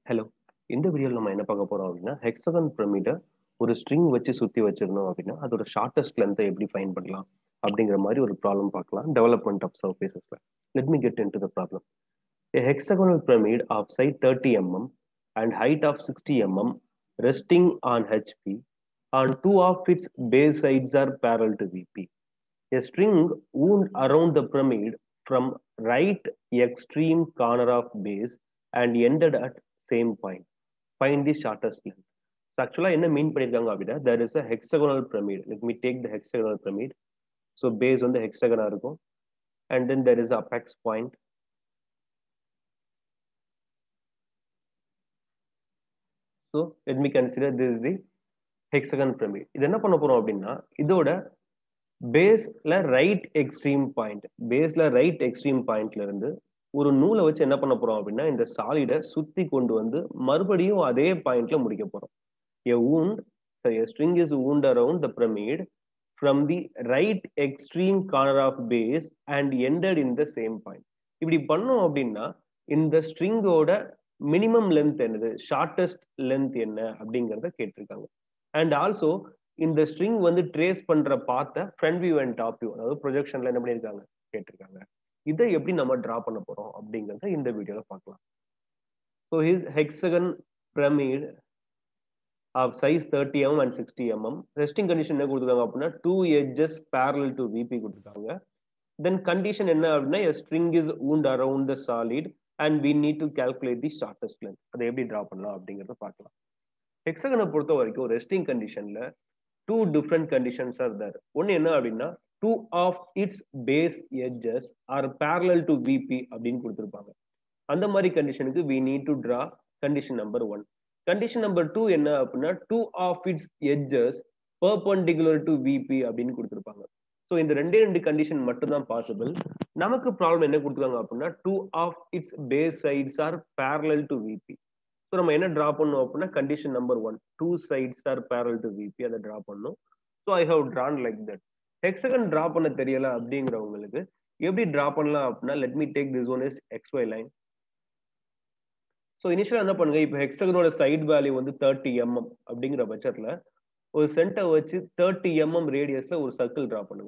Hello இந்த வீடியோவில் நம்ம என்ன பார்க்க போறோம் அப்படின்னா ஹெக்ஸகன் பிரமிடை ஒரு ஸ்ட்ரிங் வச்சு சுத்தி வச்சிருந்தோம் அப்படின்னா அதோட ஷார்ட்டஸ்ட் லென்த்தை எப்படி ஃபைன் பண்ணலாம் அப்படிங்கிற மாதிரி ஒரு ப்ராப்ளம் பார்க்கலாம் டெவலப்மெண்ட் ஆஃப் சர்ஃபேசஸ்ல let me get into the problem A hexagonal pyramid of side 30 mm and height of 60 mm resting on HP on two of its base sides are parallel to VP. A string wound around the pyramid from right extreme corner of base and ended at same point. Find the shortest length. So actually என்ன மீன் பண்ணிருக்காங்க அப்படின்னா there is a hexagonal pyramid. Let me take the hexagonal pyramid. So base வந்து hexagonal இருக்கும் and then there is apex point. So let me consider this is the hexagon pyramid. இது என்ன பண்ண போறோம் அப்படின்னா இதோட பேஸ்ல ரைட் எக்ஸ்ட்ரீம் பாயிண்ட் பேஸ்ல ரைட் எக்ஸ்ட்ரீம் பாயிண்ட்ல இருந்து ஒரு நூலை வச்சு என்ன பண்ண போறோம் அப்படின்னா இந்த சாலிடை சுத்தி கொண்டு வந்து மறுபடியும் அதே பாயிண்ட்ல முடிக்க போறோம் a wound so a string is wound around the pyramid from the right extreme corner of base and ended in the same point இப்படி பண்ணோம் அப்படின்னா இந்த ஸ்ட்ரிங்கோட மினிமம் லென்த் என்னது ஷார்டஸ்ட் லென்த் என்ன அப்படிங்கிறத கேட்டிருக்காங்க அண்ட் ஆல்சோ இந்த ஸ்ட்ரிங் வந்து ட்ரேஸ் பண்ற பார்த்த front view and top view அதாவது ப்ரொஜெக்ஷன்ல என்ன பண்ணியிருக்காங்க கேட்டிருக்காங்க இதை எப்படி நம்ம டிரா பண்ண போறோம் அப்படிங்கிறத இந்த வீடியோல பார்க்கலாம் so his hexagon pyramid of size thirty M and sixty MM resting condition என்ன கொடுத்துருக்காங்க அப்படின்னா two edges parallel to VP கொடுத்துருக்காங்க தென் கண்டிஷன் என்ன அப்படின்னா string is wound around the solid and we need to calculate the shortest length அதை எப்படி draw பண்ணலாம் அப்படிங்கிறத பார்க்கலாம் ஹெக்ஸகனை பொறுத்த வரைக்கும் ரெஸ்டிங் கண்டிஷன்ல two different conditions are there ஒன்னு என்ன அப்படின்னா two of its base edges are parallel to VP அப்படின்னு கொடுத்துருப்பாங்க அந்த மாதிரி கண்டிஷனுக்கு we need to draw condition number one condition number two என்ன அப்படின்னா two of its edges perpendicular to VP அப்படின்னு கொடுத்துருப்பாங்க ஸோ இந்த ரெண்டே ரெண்டு கண்டிஷன் மட்டும்தான் பாசிபிள் நமக்கு ப்ராப்ளம் என்ன கொடுத்துருக்காங்க அப்படின்னா two of its base sides are parallel to VP so நம்ம என்ன ட்ரா பண்ணோம் அப்படின்னா condition number one two sides are parallel to VP அதை ட்ரா பண்ணோம் so I have drawn like that hexagon draw பண்ண தெரியல அப்படிங்கிறவங்களுக்கு எப்படி ட்ரா பண்ணலாம் அப்படின்னா let me take this one is XY line so இனிஷியலாக என்ன பண்ணுங்க இப்போ ஹெக்ஸகனோட சைட் வேல்யூ வந்து தேர்ட்டி எம்எம் அப்படிங்கிற பட்சத்தில் ஒரு சென்டர் வச்சு தேர்ட்டி எம்எம் ரேடியஸ்ல ஒரு சர்க்கிள் ட்ரா பண்ணுங்க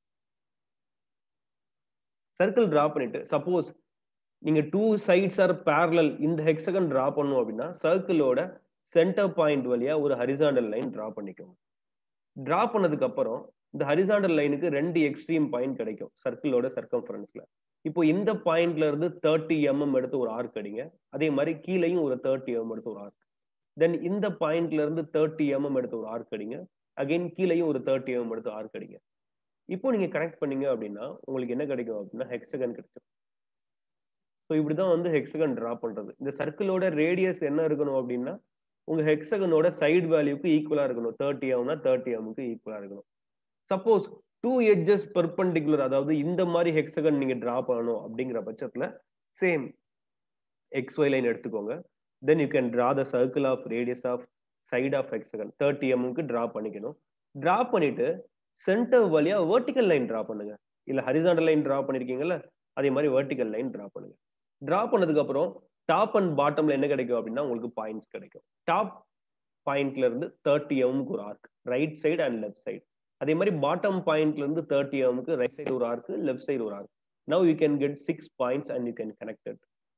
சர்க்கிள் ட்ரா பண்ணிட்டு சப்போஸ் நீங்க டூ சைட்ஸ் ஆர் பேரலல் இந்த ஹெக்ஸகன் ட்ரா பண்ணும் அப்படின்னா சர்க்கிளோட சென்டர் பாயிண்ட் வழியா ஒரு ஹரிசாண்டல் லைன் ட்ரா பண்ணிக்கோங்க ட்ரா பண்ணதுக்கு அப்புறம் இந்த ஹரிசாண்டல் லைனுக்கு ரெண்டு எக்ஸ்ட்ரீம் பாயிண்ட் கிடைக்கும் சர்க்கிளோட சர்க்கம்ஃபரன்ஸ்ல இப்போ இந்த பாயிண்ட்ல இருந்து தேர்ட்டி எம்எம் எடுத்து ஒரு ஆர்க் அடிங்க அதே மாதிரி கீழேயும் ஒரு தேர்ட்டி எம்எம் எடுத்து ஒரு ஆர்க் தென் இந்த பாயிண்ட்ல இருந்து தேர்ட்டி எம்எம் எடுத்து ஒரு ஆர்க் அடிங்க அகைன் கீழேயும் ஒரு தேர்ட்டி எம்எம் எடுத்து ஆர்க் அடிங்க இப்போ நீங்க கனெக்ட் பண்ணீங்க அப்படின்னா உங்களுக்கு என்ன கிடைக்கும் அப்படின்னா ஹெக்ஸகன் கிடைக்கும் ஸோ இப்படிதான் வந்து ஹெக்ஸகன் ட்ரா பண்றது இந்த சர்க்கிளோட ரேடியஸ் என்ன இருக்கணும் அப்படின்னா உங்க ஹெக்ஸகனோட சைடு வேல்யூக்கு ஈக்குவலா இருக்கணும் தேர்ட்டி எம்னா தேர்ட்டி எம்க்கு ஈக்குவலா இருக்கணும் சப்போஸ் டூ எட்ஜஸ் பெர்பண்டிகுலர் அதாவது இந்த மாதிரி ஹெக்ஸகன் நீங்க டிரா பண்ணணும் அப்படிங்கிற பட்சத்துல சேம் எக்ஸ் ஒய் லைன் எடுத்துக்கோங்க then you can draw the circle of radius of side of hexagon thirty எம்க்கு ட்ரா பண்ணிக்கணும் ட்ரா பண்ணிட்டு சென்டர் வழியா வெர்டிக்கல் லைன் ட்ரா பண்ணுங்க இல்ல ஹரிசாண்டல் லைன் ட்ரா பண்ணிருக்கீங்கல்ல அதே மாதிரி வெர்டிக்கல் லைன் ட்ரா பண்ணுங்க ட்ரா பண்ணதுக்கு அப்புறம் டாப் அண்ட் பாட்டம்ல என்ன கிடைக்கும் அப்படின்னா உங்களுக்கு பாயிண்ட்ஸ் கிடைக்கும் டாப் பாயிண்ட்ல இருந்து தேர்ட்டி எம்க்கு ஒரு arc right side and left side அதே மாதிரி பாட்டம் பாயிண்ட்ல இருந்து தேர்ட்டி எம்க்கு ரைட் சைடு ஒரு ஆர்க் லெஃப்ட் சைடு ஒரு arc now you can get six points and you can connected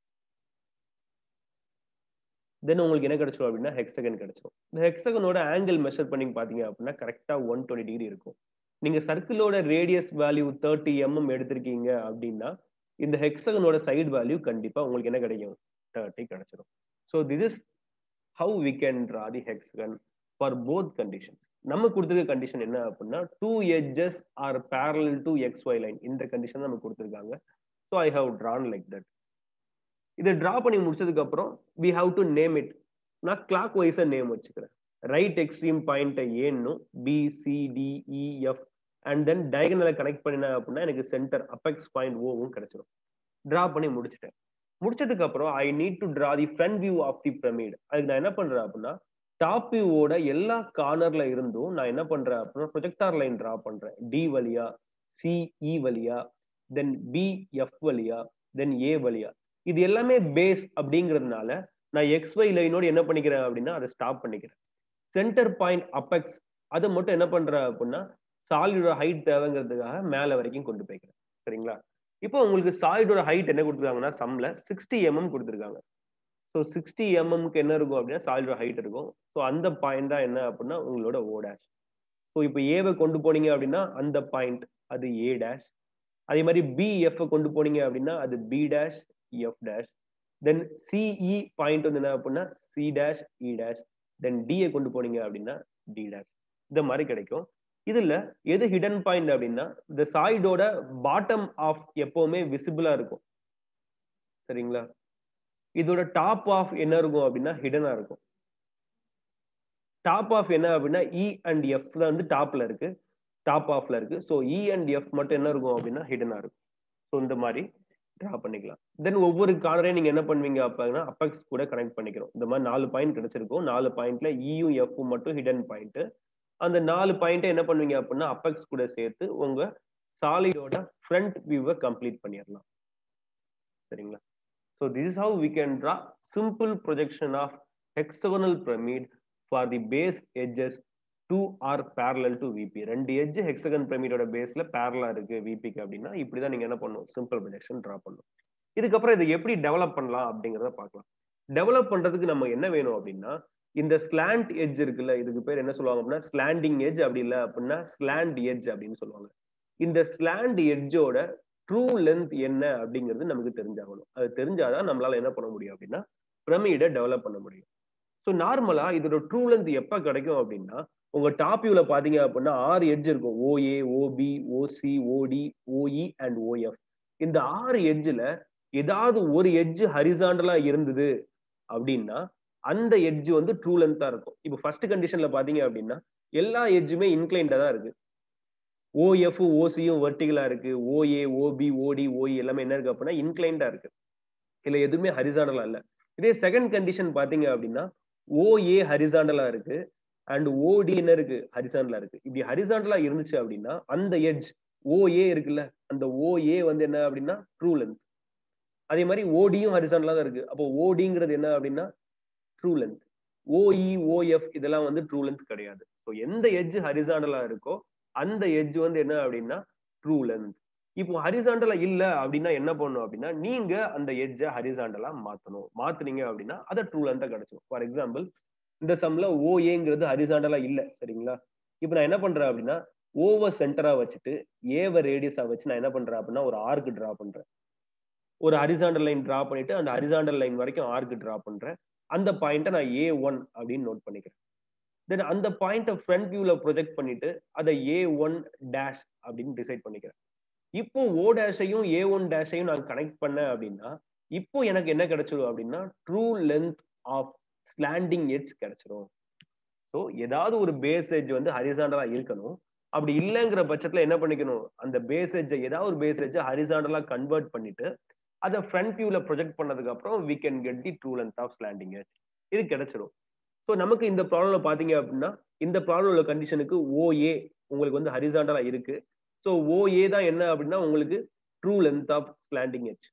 then உங்களுக்கு என்ன கிடைச்சிடும் அப்படின்னா ஹெக்ஸகன் கிடைச்சிடும் இந்த ஹெக்ஸகனோட ஆங்கிள் மெஷர் பண்ணி பாத்தீங்க அப்படின்னா கரெக்டா ஒன் டுவெண்ட்டி டிகிரி இருக்கும் நீங்க சர்க்கிளோட ரேடியஸ் வேல்யூ தேர்ட்டி எம்எம் எடுத்திருக்கீங்க அப்படின்னா இந்த ஹெக்ஸகனோட சைடு வேல்யூ கண்டிப்பா உங்களுக்கு என்ன கிடைக்கும் தேர்ட்டி கிடைச்சிடும் so this is how we can draw the hexagon for both conditions நம்ம கொடுத்துருக்க கண்டிஷன் என்ன அப்படின்னா two edges are parallel to X Y line இந்த கண்டிஷன் நம்ம கொடுத்துருக்காங்க so I have drawn like that இதை டிரா பண்ணி முடிச்சதுக்கு அப்புறம் we have to name it நான் கிளாக் வைஸா நேம் வச்சுக்கிறேன் ரைட் எக்ஸ்ட்ரீம் பாயிண்ட் ஏன்னும் B C D E F and then டயகனலை கனெக்ட் பண்ணினேன் அப்படின்னா எனக்கு சென்டர் அப்பெக்ஸ் பாயிண்ட் ஓவும் கிடைச்சிடும் டிரா பண்ணி முடிச்சிட்டேன் முடிச்சதுக்கு அப்புறம் I need to draw the front view of the pyramid அதுக்கு நான் என்ன பண்றேன் அப்படின்னா டாப் வியூவோட எல்லா கார்னர்ல இருந்தும் நான் என்ன பண்றேன் அப்படின்னா ப்ரொஜெக்டார் லைன் டிரா பண்றேன் டி வழியா சிஇ வழியா தென் பி எஃப் வழியா தென் ஏ வழியா இது எல்லாமே பேஸ் அப்படிங்கிறதுனால நான் எக்ஸ் ஒய் லைனோடு என்ன பண்ணிக்கிறேன் அப்படின்னா அதை ஸ்டாப் பண்ணிக்கிறேன் சென்டர் பாயிண்ட் அப்பெக்ஸ் அதை மட்டும் என்ன பண்றேன் அப்படின்னா சாலிடோட ஹைட் தேவைங்கிறதுக்காக மேல வரைக்கும் கொண்டு போய்க்கிறேன் சரிங்களா இப்போ உங்களுக்கு சாலிடோட ஹைட் என்ன கொடுத்துருக்காங்கன்னா சம்ல சிக்ஸ்டி எம்எம் கொடுத்துருக்காங்க ஸோ சிக்ஸ்டி எம்எம்க்கு என்ன இருக்கும் அப்படின்னா சாலிடோட ஹைட் இருக்கும் ஸோ அந்த பாயிண்ட் தான் என்ன அப்படின்னா உங்களோட ஓ டேஷ் ஸோ இப்போ ஏவை கொண்டு போனீங்க அப்படின்னா அந்த பாயிண்ட் அது ஏ டேஷ் அதே மாதிரி பிஎஃப் கொண்டு போனீங்க அப்படின்னா அது B dash F dash then CE point வந்து என்ன அப்படின்னா C dash E dash then டியை கொண்டு போனீங்க அப்படின்னா டி டேஷ் இந்த மாதிரி கிடைக்கும் இதுல எது ஹிடன் பாயிண்ட் அப்படின்னா இந்த சாய்டோட பாட்டம் ஆஃப் எப்பவுமே விசிபிளா இருக்கும் சரிங்களா இதோட டாப் ஆஃப் என்ன இருக்கும் அப்படின்னா ஹிடனா இருக்கும் டாப் ஆஃப் என்ன அப்படின்னா இ அண்ட் எஃப் தான் வந்து டாப்ல இருக்கு டாப் ஆஃப்ல இருக்கு ஸோ இ அண்ட் எஃப் மட்டும் என்ன இருக்கும் அப்படின்னா ஹிடனா இருக்கும் ஸோ இந்த மாதிரி ட்ரா பண்ணிக்கலாம் தென் ஒவ்வொரு கார்னரையும் நீங்க என்ன பண்ணுவீங்க அப்படின்னா அப்பெக்ஸ் கூட கனெக்ட் பண்ணிக்கிறோம் இந்த மாதிரி நாலு பாயிண்ட் கிடைச்சிருக்கும் நாலு பாயிண்ட்ல இயும் எஃப் மட்டும் ஹிடன் பாயிண்ட் அந்த நாலு பாயிண்ட்டை என்ன பண்ணுவீங்க அப்படின்னா அப்பெக்ஸ் கூட சேர்த்து உங்க சாலிடோட ஃப்ரண்ட் வியூவை கம்ப்ளீட் பண்ணிடலாம் சரிங்களா so this is how we can draw simple projection of hexagonal pyramid for the base edges two are parallel to VP ரெண்டு எட்ஜ் ஹெக்ஸகன் பிரமிடோட பேஸ்ல பேரலா இருக்கு விபிக்கு அப்படின்னா இப்படிதான் நீங்க என்ன பண்ணணும் சிம்பிள் ப்ரொஜெக்ஷன் ட்ரா பண்ணணும் இதுக்கப்புறம் இதை எப்படி டெவலப் பண்ணலாம் அப்படிங்கிறத பார்க்கலாம் டெவலப் பண்றதுக்கு நம்ம என்ன வேணும் அப்படின்னா இந்த ஸ்லாண்ட் எட்ஜ் இருக்குல்ல இதுக்கு பேர் என்ன சொல்லுவாங்க அப்படின்னா ஸ்லாண்டிங் எட்ஜ் அப்படி இல்லை அப்படின்னா ஸ்லாண்ட் எட்ஜ் அப்படின்னு சொல்லுவாங்க இந்த ஸ்லாண்ட் எட்ஜோட ட்ரூ லென்த் என்ன அப்படிங்கிறது நமக்கு தெரிஞ்சாகணும் அது தெரிஞ்சாதான் நம்மளால என்ன பண்ண முடியும் அப்படின்னா பிரமிடை டெவலப் பண்ண முடியும் ஸோ நார்மலா இதோட ட்ரூ லென்த் எப்ப கிடைக்கும் அப்படின்னா உங்க டாப் வியூல பாத்தீங்க அப்படின்னா ஆறு எட்ஜ் இருக்கும் ஓஏ ஓபி ஓசி ஓடி ஓஇ அண்ட் ஓஎஃப் இந்த ஆறு எட்ஜ்ல ஏதாவது ஒரு எட்ஜ் ஹரிசாண்டலா இருந்தது அப்படின்னா அந்த எட்ஜ் வந்து ட்ரூ லென்த்தா இருக்கும் இப்போ ஃபர்ஸ்ட் கண்டிஷன்ல பாத்தீங்க அப்படின்னா எல்லா எட்ஜுமே இன்க்ளைண்டா தான் இருக்கு ஓஎஃப் ஓசியும் வெர்டிகலா இருக்கு ஓஏ ஓபி ஓடி ஓஇ எல்லாமே என்ன இருக்கு அப்படின்னா இன்க்ளைண்டா இருக்கு இல்ல எதுவுமே ஹரிசாண்டலா இல்ல இதே செகண்ட் கண்டிஷன் பாத்தீங்க அப்படின்னா ஓஏ ஹரிசாண்டலா இருக்கு அண்ட் ஓடி என்ன இருக்கு ஹரிசாண்டலா இருக்கு இப்படி ஹரிசாண்டலா இருந்துச்சு அப்படின்னா அந்த எட்ஜ் ஓஏ இருக்குல்ல அந்த ஓஏ வந்து என்ன அப்படின்னா ட்ரூ லென்த் அதே மாதிரி ஓடியும் ஹரிசாண்டலா தான் இருக்கு அப்போ ஓடிங்கிறது என்ன அப்படின்னா ட்ரூ லென்த் ஓஇ ஓஎஃப் இதெல்லாம் வந்து ட்ரூ லென்த் கிடையாது ஸோ எந்த எட்ஜ் ஹரிசாண்டலா இருக்கோ அந்த எட்ஜ் வந்து என்ன அப்படின்னா ட்ரூ லென்த் இப்போ ஹரிசாண்டலா இல்ல அப்படின்னா என்ன பண்ணும் அப்படின்னா நீங்க அந்த எட்ஜை ஹரிசாண்டலா மாத்தணும் மாத்துனீங்க அப்படின்னா அதை ட்ரூ லென்த்தா கிடைச்சிடும் ஃபார் எக்ஸாம்பிள் இந்த சம்ல ஓஏங்கிறது ஹரிசாண்டலா இல்ல சரிங்களா இப்போ நான் என்ன பண்றேன் அப்படின்னா ஓவர் சென்டரா வச்சுட்டு ஏவ ரேடியஸா வச்சு நான் என்ன பண்றேன் அப்படின்னா ஒரு ஆர்க் டிரா பண்றேன் ஒரு ஹரிசாண்டல் லைன் டிரா பண்ணிட்டு அந்த ஹரிசாண்டல் லைன் வரைக்கும் ஆர்க் டிரா பண்றேன் அந்த பாயிண்ட்டை நான் ஏ ஒன் அப்படின்னு நோட் பண்ணிக்கிறேன் தென் அந்த பாயிண்ட்டை ஃப்ரண்ட் வியூல ப்ரொஜெக்ட் பண்ணிட்டு அதை ஏ ஒன் டேஷ் அப்படின்னு டிசைட் பண்ணிக்கிறேன் இப்போ ஓ டேஷையும் ஏ ஒன் டேஷையும் நான் கனெக்ட் பண்ணேன் அப்படின்னா இப்போ எனக்கு என்ன கிடைச்சிடும் அப்படின்னா true length of slanting edge கிடைச்சிரும் ஸோ ஏதாவது ஒரு பேஸ் எட்ஜ் வந்து ஹரிசாண்டலா இருக்கணும் அப்படி இல்லைங்கிற பட்சத்துல என்ன பண்ணிக்கணும் அந்த பேஸ் எட்ஜை ஏதாவது ஒரு பேஸ் எட்ஜை ஹரிசாண்டலா கன்வெர்ட் பண்ணிட்டு அதை ஃப்ரண்ட் வியூல ப்ரொஜெக்ட் பண்ணதுக்கு அப்புறம் we can get the true length of slanting edge இது கிடைச்சிடும் ஸோ நமக்கு இந்த ப்ராப்ளம்ல பாத்தீங்க அப்படின்னா இந்த ப்ராப்ளம் உள்ள கண்டிஷனுக்கு ஓஏ உங்களுக்கு வந்து ஹரிசாண்டலா இருக்கு ஸோ ஓஏ தான் என்ன அப்படின்னா உங்களுக்கு true length of slanting edge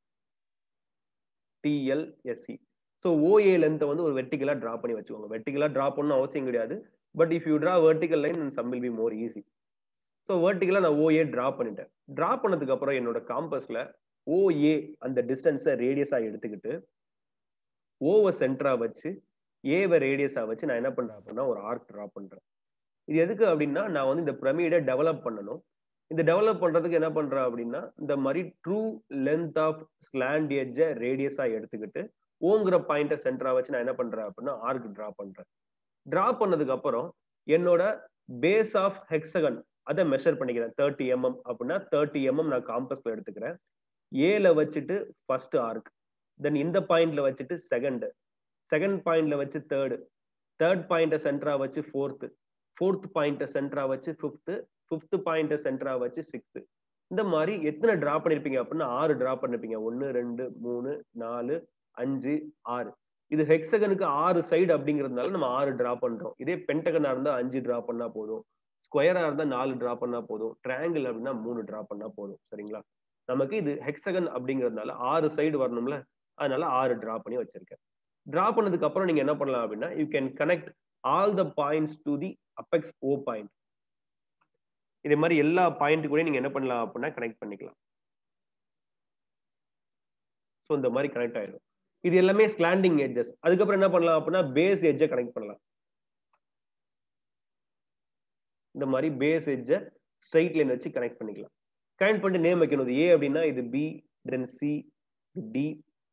TLSC so OA லென்த்தை வந்து ஒரு வெர்டிகலா டிரா பண்ணி வச்சுக்கோங்க வெர்டிகலா டிரா பண்ணணும் அவசியம் கிடையாது but if you draw vertical line some will be more easy so வெர்டிகலா நான் ஓஏ டிரா பண்ணிட்டேன் டிரா பண்ணதுக்கு அப்புறம் என்னோட காம்பஸ்ல ஓஏ அந்த டிஸ்டன்ஸை ரேடியஸா எடுத்துக்கிட்டு ஓவை சென்டரா வச்சு ஏவை ரேடியஸா வச்சு நான் என்ன பண்றேன் அப்படின்னா ஒரு ஆர்க் டிரா பண்றேன் இது எதுக்கு அப்படின்னா நான் வந்து இந்த பிரமிடை டெவலப் பண்ணணும் இந்த டெவலப் பண்றதுக்கு என்ன பண்றேன் அப்படின்னா இந்த மாதிரி ட்ரூ லென்த் ஆஃப் ஸ்லாண்ட் எட்ஜை ரேடியஸா எடுத்துக்கிட்டு ஓங்கிற பாயிண்ட்டை சென்டரா வச்சு நான் என்ன பண்றேன் அப்படின்னா ஆர்க் டிரா பண்றேன் டிரா பண்ணதுக்கு அப்புறம் என்னோட பேஸ் ஆஃப் ஹெக்ஸகன் அதை மெஷர் பண்ணிக்கிறேன் தேர்ட்டி எம்எம் அப்படின்னா தேர்ட்டி எம்எம் நான் காம்பஸ்ல எடுத்துக்கிறேன் ஏல வச்சுட்டு ஃபர்ஸ்ட் ஆர்க் தென் இந்த பாயிண்ட்ல வச்சுட்டு செகண்ட் செகண்ட் பாயிண்ட்ல வச்சு தேர்டு தேர்ட் பாயிண்ட்டை சென்டரா வச்சு ஃபோர்த்து ஃபோர்த் பாயிண்ட்டை சென்டரா வச்சு ஃபிஃப்த்து ஃபிஃப்த் பாயிண்ட்டை சென்டரா வச்சு சிக்ஸ்த்து இந்த மாதிரி எத்தனை டிரா பண்ணிருப்பீங்க அப்படின்னா ஆறு டிரா பண்ணிருப்பீங்க ஒன்னு ரெண்டு மூணு நாலு அஞ்சு ஆறு இது ஹெக்ஸகனுக்கு ஆறு சைடு அப்படிங்கிறதுனால நம்ம ஆறு டிரா பண்றோம் இதே பென்டகனா இருந்தா அஞ்சு டிரா பண்ணா போதும் ஸ்கொயரா இருந்தா நாலு டிரா பண்ணா போதும் ட்ரையாங்கிள் அப்படின்னா மூணு டிரா பண்ணா போதும் சரிங்களா நமக்கு இது ஹெக்ஸகன் அப்படிங்கிறதுனால ஆறு சைடு வரணும்ல அதனால ஆறு டிரா பண்ணி வச்சிருக்கேன் டிரா பண்ணதுக்கு அப்புறம் நீங்க என்ன பண்ணலாம் அப்படின்னா you can connect all the points to the apex O point இதே மாதிரி எல்லா பாயிண்ட் கூட நீங்க என்ன பண்ணலாம் அப்படின்னா கனெக்ட் பண்ணிக்கலாம் ஸோ இந்த மாதிரி கனெக்ட் ஆயிடும் இது எல்லாமே ஸ்லாண்டிங் எட்ஜஸ் அதுக்கப்புறம் என்ன பண்ணலாம் அப்படின்னா பேஸ் எட்ஜை கனெக்ட் பண்ணலாம் இந்த மாதிரி பேஸ் எட்ஜை ஸ்ட்ரைட் லைன் வச்சு கனெக்ட் பண்ணிக்கலாம் கனெக்ட் பண்ணிட்டு நேம் வைக்கணும் இது ஏ அப்படின்னா இது B then C D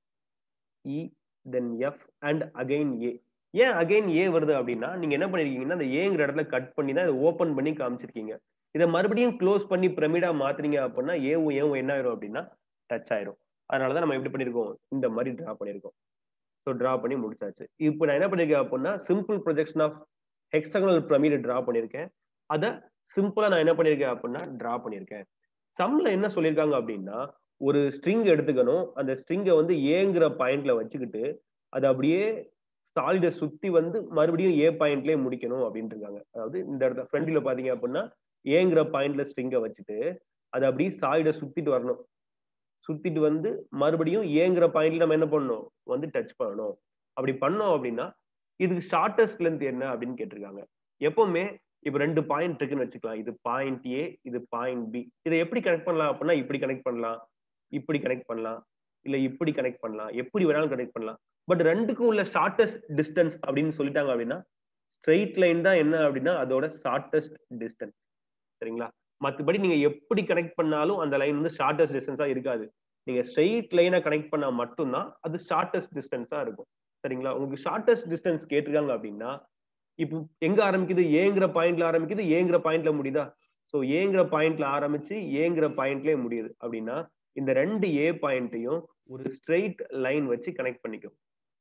E then F and again A ஏன் அகைன் ஏ வருது அப்படின்னா நீங்க என்ன பண்ணிருக்கீங்கன்னா அந்த ஏங்கிற இடத்துல கட் பண்ணி தான் இதை ஓப்பன் பண்ணி காமிச்சிருக்கீங்க இதை மறுபடியும் க்ளோஸ் பண்ணி பிரமிடா மாத்துறீங்க அப்படின்னா ஏவும் ஏவும் என்ன ஆயிரும் அப்படின்னா டச் ஆயிரும் அதனாலதான் நம்ம எப்படி பண்ணிருக்கோம் இந்த மாதிரி டிரா பண்ணிருக்கோம் ஸோ டிரா பண்ணி முடிச்சாச்சு இப்போ நான் என்ன பண்ணிருக்கேன் அப்படின்னா simple projection of hexagonal pyramid draw பண்ணிருக்கேன் அதை சிம்பிளா நான் என்ன பண்ணிருக்கேன் அப்படின்னா டிரா பண்ணிருக்கேன் சம்ல என்ன சொல்லியிருக்காங்க அப்படின்னா ஒரு ஸ்ட்ரிங் எடுத்துக்கணும் அந்த ஸ்ட்ரிங்கை வந்து ஏங்கிற பாயிண்ட்ல வச்சுக்கிட்டு அது அப்படியே சாலிடை சுத்தி வந்து மறுபடியும் ஏ பாயிண்ட்லயே முடிக்கணும் அப்படின்னு இருக்காங்க அதாவது இந்த இடத்துல ஃப்ரண்ட்ல பாத்தீங்க அப்படின்னா ஏங்கிற பாயிண்ட்ல ஸ்ட்ரிங்கை வச்சுட்டு அது அப்படியே சாலிடை சுத்திட்டு வரணும் சுத்திட்டு வந்து மறுபடியும் ஏங்கிற பாயிண்ட்ல நம்ம என்ன பண்ணணும் வந்து டச் பண்ணணும் அப்படி பண்ணோம் அப்படின்னா இதுக்கு ஷார்டஸ்ட் லென்த் என்ன அப்படின்னு கேட்டிருக்காங்க எப்பவுமே இப்ப ரெண்டு பாயிண்ட் இருக்குன்னு வச்சுக்கலாம் இது பாயிண்ட் ஏ இது பாயிண்ட் பி இதை எப்படி கனெக்ட் பண்ணலாம் அப்படின்னா இப்படி கனெக்ட் பண்ணலாம் இப்படி கனெக்ட் பண்ணலாம் இல்ல இப்படி கனெக்ட் பண்ணலாம் எப்படி வேணாலும் கனெக்ட் பண்ணலாம் பட் ரெண்டுக்கும் உள்ள ஷார்டஸ்ட் டிஸ்டன்ஸ் அப்படின்னு சொல்லிட்டாங்க அப்படின்னா ஸ்ட்ரெயிட் லைன் தான் என்ன அப்படின்னா அதோட ஷார்டஸ்ட் டிஸ்டன்ஸ் சரிங்களா மற்றபடி நீங்க எப்படி கனெக்ட் பண்ணாலும் அந்த லைன் வந்து ஷார்டஸ்ட் டிஸ்டன்ஸா இருக்காது நீங்க ஸ்ட்ரெயிட் லைனை கனெக்ட் பண்ணா மட்டும்தான் அது ஷார்டஸ்ட் டிஸ்டன்ஸா இருக்கும் சரிங்களா உங்களுக்கு ஷார்டஸ்ட் டிஸ்டன்ஸ் கேட்டிருக்காங்க அப்படின்னா இப்போ எங்க ஆரம்பிக்குது ஏங்கிற பாயிண்ட்ல ஆரம்பிக்குது ஏங்கிற பாயிண்ட்ல முடியுதா ஸோ ஏங்கிற பாயிண்ட்ல ஆரம்பிச்சு ஏங்கிற பாயிண்ட்லயே முடியுது அப்படின்னா இந்த ரெண்டு ஏ பாயிண்ட்டையும் ஒரு ஸ்ட்ரெயிட் லைன் வச்சு கனெக்ட் பண்ணிக்கும்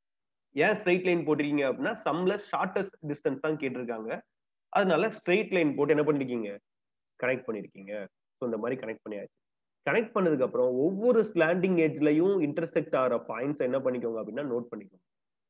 ஏன் ஸ்ட்ரெயிட் லைன் போட்டிருக்கீங்க அப்படின்னா சம்ல ஷார்டஸ்ட் டிஸ்டன்ஸ் தான் கேட்டிருக்காங்க அதனால ஸ்ட்ரெயிட் லைன் போட்டு என்ன பண்ணிருக்கீங்க கனெக்ட் பண்ணிருக்கீங்க ஸோ இந்த மாதிரி கனெக்ட் பண்ணியாச்சு கனெக்ட் பண்ணதுக்கு அப்புறம் ஒவ்வொரு ஸ்லாண்டிங் ஏஜ்லயும் இன்டர்செக்ட் ஆகிற பாயிண்ட்ஸ் என்ன பண்ணிக்கோங்க அப்படின்னா நோட் பண்ணிக்கோங்க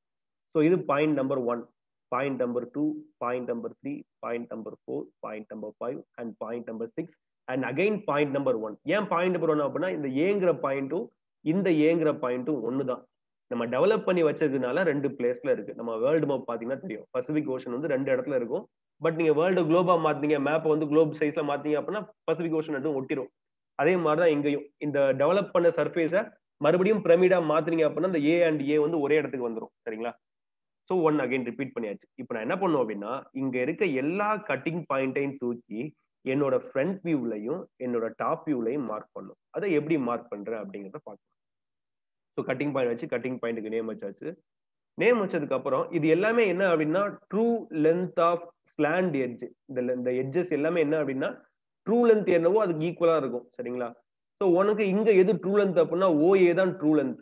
ஸோ இது point number one point number two point number three point number four point number five and point number six and again point number one ஏன் பாயிண்ட் நம்பர் ஒன் அப்படின்னா இந்த ஏங்கிற பாயிண்ட்டும் இந்த ஏங்கிற பாயிண்ட்டும் ஒன்று தான் நம்ம டெவலப் பண்ணி வச்சதுனால ரெண்டு பிளேஸ்ல இருக்கு நம்ம வேர்ல்டு மேப் பாத்தீங்கன்னா தெரியும் பசிபிக் ஓஷன் வந்து ரெண்டு இடத்துல இருக்கும் பட் நீங்க வேர்ல்டு குளோபா மாத்தீங்க மேப்பை வந்து குளோப் சைஸ்ல மாத்தீங்க அப்படின்னா பசிபிக் ஓஷன் ரெண்டும் ஒட்டிரும் அதே மாதிரிதான் இங்கேயும் இந்த டெவலப் பண்ண சர்ஃபேஸை மறுபடியும் பிரமிடா மாத்துறீங்க அப்படின்னா இந்த ஏ அண்ட் ஏ வந்து ஒரே இடத்துக்கு வந்துடும் சரிங்களா ஸோ ஒன் அகைன் ரிப்பீட் பண்ணியாச்சு இப்போ நான் என்ன பண்ணுவோம் அப்படின்னா இங்க இருக்க எல்லா கட்டிங் பாயிண்ட்டையும் தூக்கி என்னோட ஃப்ரண்ட் வியூலையும் என்னோட டாப் வியூலையும் மார்க் பண்ணும் அதை எப்படி மார்க் பண்றேன் அப்படிங்கிறத பார்க்கலாம் ஸோ கட்டிங் பாயிண்ட் வச்சு கட்டிங் பாயிண்ட்டுக்கு நேம் வச்சாச்சு நேம் வச்சதுக்கு அப்புறம் இது எல்லாமே என்ன அப்படின்னா true length of slant edge இந்த இந்த எட்ஜஸ் எல்லாமே என்ன அப்படின்னா ட்ரூ லென்த் என்னவோ அதுக்கு ஈக்குவலா இருக்கும் சரிங்களா ஸோ உனக்கு இங்க எது ட்ரூ லென்த் அப்படின்னா ஓஏ தான் ட்ரூ லென்த்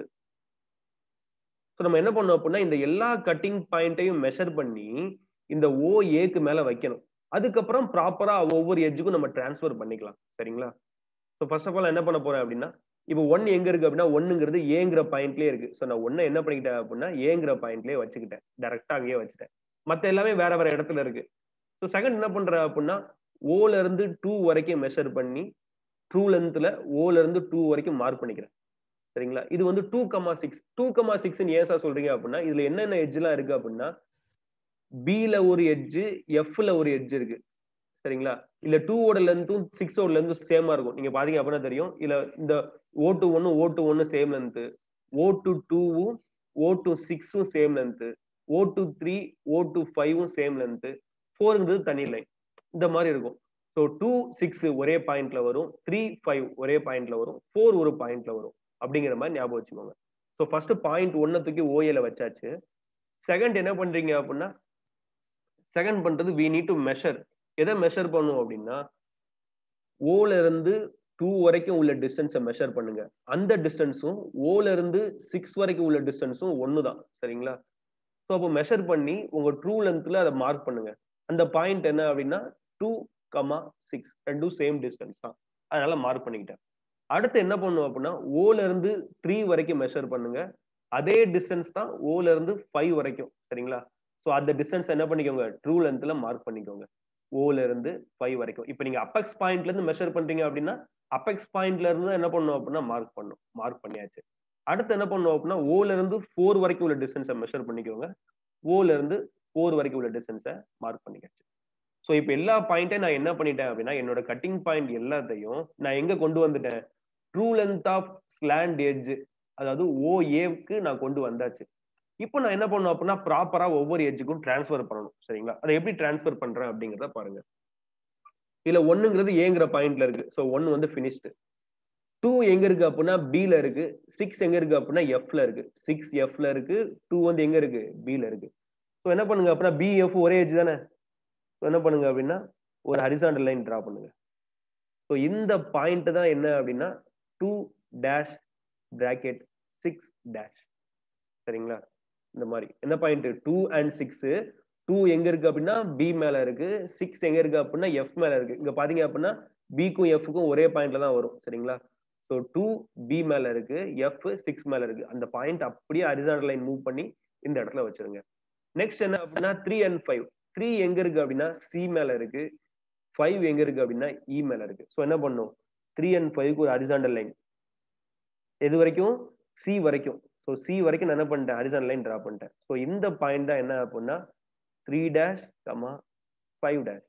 ஸோ நம்ம என்ன பண்ணோம் அப்படின்னா இந்த எல்லா கட்டிங் பாயிண்ட்டையும் மெஷர் பண்ணி இந்த ஓ ஏக்கு மேல வைக்கணும் அதுக்கப்புறம் ப்ராப்பரா ஒவ்வொரு எட்ஜுக்கும் நம்ம டிரான்ஸ்ஃபர் பண்ணிக்கலாம் சரிங்களா ஸோ ஃபர்ஸ்ட் ஆஃப் ஆல் என்ன பண்ண போறேன் அப்படின்னா இப்போ ஒன் எங்க இருக்கு அப்படின்னா ஒன்னுங்கிறது ஏங்கிற பாயிண்ட்லயே இருக்கு ஸோ நான் ஒன்னு என்ன பண்ணிக்கிட்டேன் அப்படின்னா ஏங்கிற பாயிண்ட்லயே வச்சுக்கிட்டேன் டேரக்டா அங்கேயே வச்சுட்டேன் மத்த எல்லாமே வேற வேற இடத்துல இருக்கு ஸோ செகண்ட் என்ன பண்ற அப்படின்னா ஓல இருந்து டூ வரைக்கும் மெஷர் பண்ணி ட்ரூ லென்த்ல ஓல இருந்து டூ வரைக்கும் மார்க் பண்ணிக்கிறேன் சரிங்களா இது வந்து two comma six two comma six ஏன் சார் சொல்றீங்க அப்படின்னா இதுல என்னென்ன எட்ஜ் எல்லாம் இருக்கு அப்படின்னா பில ஒரு எட்ஜ் எஃப்ல ஒரு எட்ஜ் இருக்கு சரிங்களா இல்ல டூவோட லென்த்தும் சிக்ஸோட லென்த்தும் சேமா இருக்கும் நீங்க பாத்தீங்க அப்படின்னா தெரியும் இல்ல இந்த ஓ டூ ஒன்னு ஓ டூ ஒன்னு சேம் லென்த்து ஓ டூ டூவும் ஓ டூ சிக்ஸும் same length O two three O two ஃபைவும் சேம் லென்த்து ஃபோருங்கிறது தனி லைன் இந்த மாதிரி இருக்கும் ஸோ டூ சிக்ஸ் ஒரே பாயிண்ட்ல வரும் த்ரீ ஃபைவ் ஒரே பாயிண்ட்ல வரும் ஃபோர் ஒரு பாயிண்ட்ல வரும் அப்படிங்கிற மாதிரி ஞாபகம் வச்சுக்கோங்க ஸோ ஃபர்ஸ்ட் பாயிண்ட் ஒன்னை தூக்கி ஓஏல வச்சாச்சு செகண்ட் என்ன பண்றீங்க அப்படின்னா செகண்ட் பண்றது வி நீட் டு மெஷர் எதை மெஷர் பண்ணுவோம் அப்படின்னா ஓல இருந்து டூ வரைக்கும் உள்ள டிஸ்டன்ஸை மெஷர் பண்ணுங்க அந்த டிஸ்டன்ஸும் ஓல இருந்து சிக்ஸ் வரைக்கும் உள்ள டிஸ்டன்ஸும் ஒன்று தான் சரிங்களா ஸோ அப்போ மெஷர் பண்ணி உங்க ட்ரூ லென்த்ல அதை மார்க் பண்ணுங்க அந்த பாயிண்ட் என்ன அப்படின்னா டூ கமா சிக்ஸ் ரெண்டும் சேம் டிஸ்டன்ஸ் தான் அதனால மார்க் பண்ணிக்கிட்டேன் அடுத்து என்ன பண்ணுவோம் அப்படின்னா ஓல இருந்து த்ரீ வரைக்கும் மெஷர் பண்ணுங்க அதே டிஸ்டன்ஸ் தான் ஓல இருந்து ஃபைவ் வரைக்கும் சரிங்களா ஸோ அந்த டிஸ்டன்ஸ் என்ன பண்ணிக்கோங்க ட்ரூ லென்த்ல மார்க் பண்ணிக்கோங்க ஓல இருந்து ஃபைவ் வரைக்கும் இப்போ நீங்க அப்பெக்ஸ் பாயிண்ட்ல இருந்து மெஷர் பண்றீங்க அப்படின்னா அப்பெக்ஸ் பாயிண்ட்ல இருந்து என்ன பண்ணும் அப்படின்னா மார்க் பண்ணும் மார்க் பண்ணியாச்சு அடுத்து என்ன பண்ணுவோம் அப்படின்னா ஓல இருந்து ஃபோர் வரைக்கும் உள்ள டிஸ்டன்ஸை மெஷர் பண்ணிக்கோங்க ஓல இருந்து ஃபோர் வரைக்கும் உள்ள டிஸ்டன்ஸை மார்க் பண்ணிக்காச்சு ஸோ இப்போ எல்லா பாயிண்ட்டையும் நான் என்ன பண்ணிட்டேன் அப்படின்னா என்னோட கட்டிங் பாயிண்ட் எல்லாத்தையும் நான் எங்க கொண்டு வந்துட்டேன் true length of slant edge அதாவது ஓ ஏவுக்கு நான் கொண்டு வந்தாச்சு இப்போ நான் என்ன பண்ணுவேன் அப்படின்னா ப்ராப்பரா ஒவ்வொரு எட்ஜுக்கும் டிரான்ஸ்ஃபர் பண்ணணும் சரிங்களா அதை எப்படி டிரான்ஸ்ஃபர் பண்றேன் அப்படிங்கிறத பாருங்க இதுல ஒண்ணுங்கிறது ஏங்கிற பாயிண்ட்ல இருக்கு ஸோ ஒன்னு வந்து பினிஷ்டு டூ எங்க இருக்கு அப்படின்னா பில இருக்கு சிக்ஸ் எங்க இருக்கு அப்படின்னா எஃப்ல இருக்கு சிக்ஸ் எஃப்ல இருக்கு டூ வந்து எங்க இருக்கு பில இருக்கு ஸோ என்ன பண்ணுங்க அப்படின்னா பி எஃப் ஒரே எட்ஜ் தானே ஸோ என்ன பண்ணுங்க அப்படின்னா ஒரு ஹரிசாண்டல் லைன் டிரா பண்ணுங்க ஸோ இந்த பாயிண்ட் தான் என்ன அப்படின்னா two dash bracket six dash சரிங்களா இந்த மாதிரி என்ன point two and six two எங்க இருக்கு அப்படின்னா பி மேல இருக்கு சிக்ஸ் எங்க இருக்கு அப்படின்னா எஃப் மேல இருக்கு இங்க பாத்தீங்க அப்படின்னா பிக்கும் எஃப்க்கும் ஒரே பாயிண்ட்ல தான் வரும் சரிங்களா ஸோ டூ பி மேல இருக்கு எஃப் சிக்ஸ் மேல இருக்கு அந்த பாயிண்ட் அப்படியே ஹரிசாண்டல் லைன் மூவ் பண்ணி இந்த இடத்துல வச்சிருங்க நெக்ஸ்ட் என்ன அப்படின்னா த்ரீ அண்ட் ஃபைவ் த்ரீ எங்க இருக்கு அப்படின்னா சி மேல இருக்கு ஃபைவ் எங்க இருக்கு அப்படின்னா இ மேல இருக்கு ஸோ என்ன பண்ணும் த்ரீ அண்ட் ஃபைவ்க்கு ஒரு ஹரிசாண்டல் லைன் எது வரைக்கும் சி வரைக்கும் ஸோ சி வரைக்கும் நான் என்ன பண்ணிட்டேன் ஹரிசாண்டல் லைன் டிரா பண்ணிட்டேன் ஸோ இந்த பாயிண்ட் தான் என்ன அப்படின்னா three dash comma five dash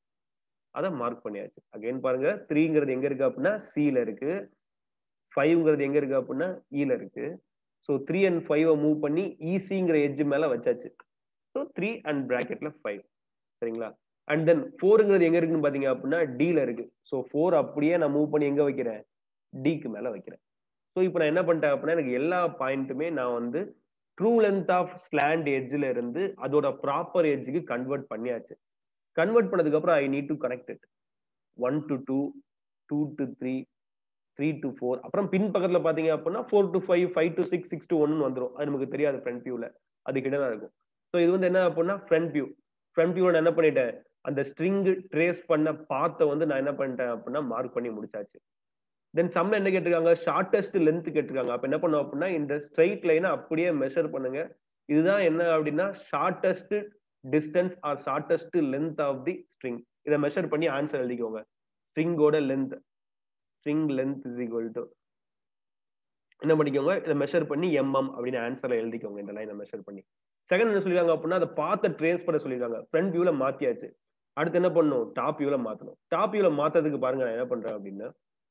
அதை மார்க் பண்ணியாச்சு அகைன் பாருங்க த்ரீங்கிறது எங்க இருக்கு அப்படின்னா சில இருக்கு ஃபைவ்ங்கிறது எங்க இருக்கு அப்படின்னா இல இருக்கு so three and five move பண்ணி இசிங்கிற எட்ஜ் மேல வச்சாச்சு ஸோ த்ரீ அண்ட் பிராக்கெட்ல ஃபைவ் சரிங்களா அண்ட் தென் ஃபோருங்கிறது எங்க இருக்குன்னு பாத்தீங்க அப்படின்னா டில இருக்கு ஸோ ஃபோர் அப்படியே நான் மூவ் பண்ணி எங்க வைக்கிறேன் டிக்கு மேல வைக்கிறேன் ஸோ இப்போ நான் என்ன பண்ணிட்டேன் அப்படின்னா எனக்கு எல்லா பாயிண்ட்டுமே நான் வந்து ட்ரூ லென்த் ஆஃப் ஸ்லாண்ட் எட்ஜ்ல இருந்து அதோட ப்ராப்பர் எட்ஜுக்கு கன்வெர்ட் பண்ணியாச்சு கன்வெர்ட் பண்ணதுக்கு அப்புறம் I need to connect it one to two two to three three to four அப்புறம் பின் பக்கத்துல பாத்தீங்க அப்படின்னா four to five five to six six to ஒன்னு வந்துடும் அது நமக்கு தெரியாது ஃப்ரண்ட் வியூல அது கிட்ட தான் இருக்கும் ஸோ இது வந்து என்ன அப்படின்னா ஃப்ரண்ட் வியூ ஃப்ரண்ட் வியூல நான் என்ன பண்ணிட்டேன் அந்த ஸ்ட்ரிங் ட்ரேஸ் பண்ண பாத்தை வந்து நான் என்ன பண்ணிட்டேன் அப்படின்னா மார்க் பண்ணி முடிச்சாச்சு தென் சம்ல என்ன கேட்டிருக்காங்க ஷார்டஸ்ட் லென்த் கேட்டிருக்காங்க அப்ப என்ன பண்ணுவோம் அப்படின்னா இந்த ஸ்ட்ரைட் லைனை அப்படியே மெஷர் பண்ணுங்க இதுதான் என்ன அப்படின்னா shortest distance or shortest length of the string இதை மெஷர் பண்ணி ஆன்சர் எழுதிக்கோங்க ஸ்ட்ரிங்கோட length string length is equal to என்ன பண்ணிக்கோங்க இதை மெஷர் பண்ணி எம்எம் அப்படின்னு ஆன்சர்ல எழுதிக்கோங்க இந்த லைனை மெஷர் பண்ணி செகண்ட் என்ன சொல்லிருக்காங்க அப்படின்னா அதை பார்த்த ட்ரேஸ் பண்ண சொல்லியிருக்காங்க ஃப்ரண்ட் வியூல மாத்தியாச்சு அடுத்து என்ன பண்ணும் டாப் வியூல மாத்தணும் டாப் வியூல மாத்ததுக்கு பாருங்க நான் என்ன பண்றேன் அப்படின்னா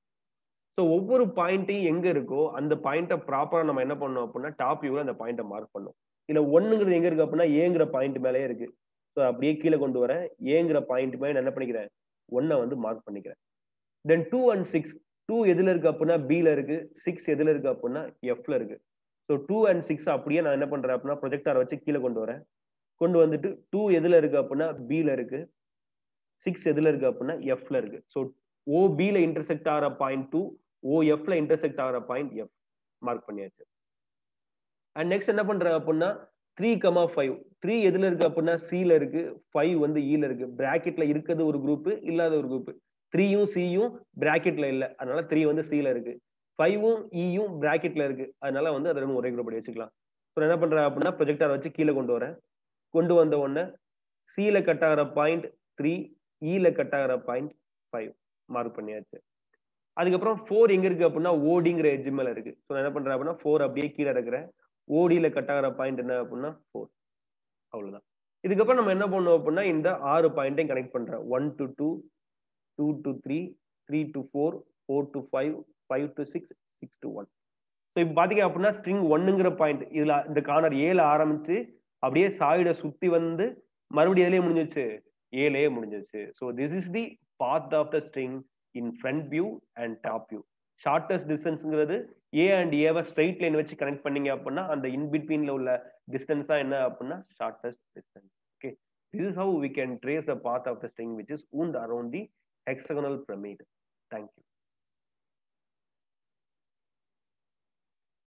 ஸோ ஒவ்வொரு பாயிண்ட்டையும் எங்க இருக்கோ அந்த பாயிண்ட்டை ப்ராப்பரா நம்ம என்ன பண்ணோம் அப்படின்னா டாப் வியூல அந்த பாயிண்ட்டை மார்க் பண்ணும் இதுல ஒண்ணுங்கிறது எங்க இருக்கு அப்படின்னா ஏங்கிற பாயிண்ட் மேலேயே இருக்கு ஸோ அப்படியே கீழே கொண்டு வரேன் ஏங்கிற பாயிண்ட் மேலே நான் என்ன பண்ணிக்கிறேன் ஒன்னை வந்து மார்க் பண்ணிக்கிறேன் then two and six two எதுல இருக்கு அப்படின்னா பில இருக்கு சிக்ஸ் எதுல இருக்கு அப்படின்னா எஃப்ல இருக்கு ஸோ டூ அண்ட் சிக்ஸ் அப்படியே நான் என்ன பண்றேன் அப்படின்னா ப்ரொஜெக்டார் வச்சு கீழே கொண்டு வரேன் கொண்டு வந்துட்டு டூ எதுல இருக்கு அப்படின்னா பில இருக்கு சிக்ஸ் எதுல இருக்கு அப்படின்னா எஃப்ல இருக்கு ஸோ ஓ பில இன்டர்செக்ட் ஆகிற பாயிண்ட் டூ ஓ எஃப்ல இன்டர்செக்ட் ஆகிற பாயிண்ட் எஃப் மார்க் பண்ணியாச்சு அண்ட் நெக்ஸ்ட் என்ன பண்றேன் அப்படின்னா த்ரீ கமா ஃபைவ் த்ரீ எதுல இருக்கு அப்படின்னா சில இருக்கு ஃபைவ் வந்து ஈல இருக்கு பிராக்கெட்ல இருக்கிறது ஒரு குரூப் இல்லாத ஒரு குரூப் த்ரீயும் சியும் பிராக்கெட்ல இல்ல அதனால த்ரீ வந்து சில இருக்கு ஃபைவும் இயும் பிராக்கெட்ல இருக்கு அதனால வந்து அதை ரெண்டு ஒரே குரூப் படி வச்சுக்கலாம் ஸோ என்ன பண்றேன் அப்படின்னா ப்ரொஜெக்டார் வச்சு கீழே கொண்டு வரேன் கொண்டு வந்த உடனே சில கட் ஆகிற பாயிண்ட் த்ரீ இல கட் ஆகிற பாயிண்ட் ஃபைவ் மார்க் பண்ணியாச்சு அதுக்கப்புறம் ஃபோர் எங்க இருக்கு அப்படின்னா ஓடிங்கிற எட்ஜ் மேல இருக்கு ஸோ நான் என்ன பண்றேன் அப்படின்னா ஃபோர் அப்படியே கீழே இருக்கிறேன் ஓடியில கட் ஆகிற பாயிண்ட் என்ன அப்படின்னா ஃபோர் அவ்வளவுதான் இதுக்கப்புறம் நம்ம என்ன பண்ணுவோம் அப்படின்னா இந்த ஆறு பாயிண்ட்டையும் கனெக்ட் பண்றேன் one to two two to three three to four four to five five to six six to one so இப்போ பாத்தீங்க அப்படின்னா ஸ்ட்ரிங் ஒன்னுங்கிற பாயிண்ட் இதுல இந்த கார்னர் ஏல ஆரம்பிச்சு அப்படியே சாயிட சுத்தி வந்து மறுபடியும் எதுலயே முடிஞ்சிச்சு ஏலயே முடிஞ்சிச்சு so this is the path of the string in front view and top view shortest டிஸ்டன்ஸ்ங்கிறது ஏ அண்ட் ஏவை ஸ்ட்ரைட் லைன் வச்சு கனெக்ட் பண்ணீங்க அப்படின்னா அந்த இன் பிட்வீன்ல உள்ள டிஸ்டன்ஸா என்ன அப்படின்னா shortest distance okay this is how we can trace the path of the string which is wound around the hexagonal pyramid. Thank you.